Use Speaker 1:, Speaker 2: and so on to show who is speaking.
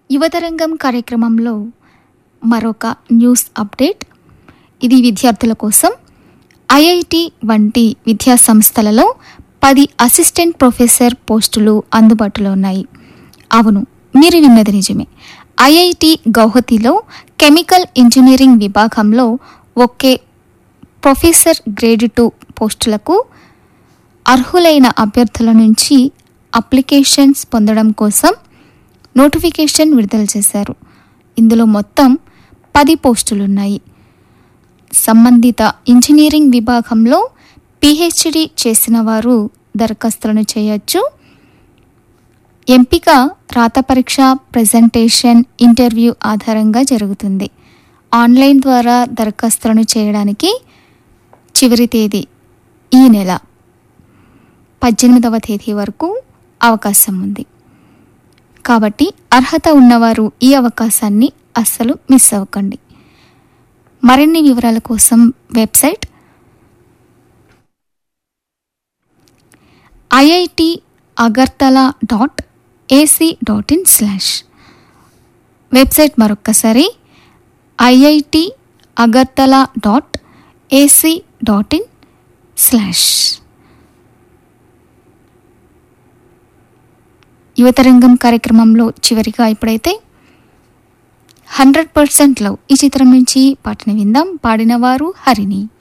Speaker 1: యువతరంగం కార్యక్రమంలో మరొక న్యూస్ అప్డేట్ ఇది విద్యార్థుల కోసం ఐఐటి వంటి విద్యా సంస్థలలో పది అసిస్టెంట్ ప్రొఫెసర్ పోస్టులు అందుబాటులో ఉన్నాయి అవును మీరు విన్నది నిజమే ఐఐటి గౌహతిలో కెమికల్ ఇంజనీరింగ్ విభాగంలో ఒకే ప్రొఫెసర్ గ్రేడ్ టూ పోస్టులకు అర్హులైన అభ్యర్థుల నుంచి అప్లికేషన్స్ పొందడం కోసం నోటిఫికేషన్ విడుదల చేశారు ఇందులో మొత్తం పది పోస్టులున్నాయి సంబంధిత ఇంజనీరింగ్ విభాగంలో పిహెచ్డి చేసిన వారు దరఖాస్తులను చేయొచ్చు ఎంపిక రాత పరీక్ష ప్రజెంటేషన్ ఇంటర్వ్యూ ఆధారంగా జరుగుతుంది ఆన్లైన్ ద్వారా దరఖాస్తులను చేయడానికి చివరి తేదీ ఈ నెల పద్దెనిమిదవ తేదీ వరకు అవకాశం ఉంది కాబట్టి అర్హత ఉన్నవారు ఈ అవకాశాన్ని అస్సలు మిస్ అవ్వకండి మరిన్ని వివరాల కోసం website IIT Agartala dot AC dot in slash website మరొక్కసారి IIT Agartala dot AC dot in slash యువతరంగం కార్యక్రమంలో చివరిగా ఇప్పుడైతే హండ్రెడ్ పర్సెంట్ లవ్ ఈ చిత్రం నుంచి పాటను విందాం పాడినవారు హరిణి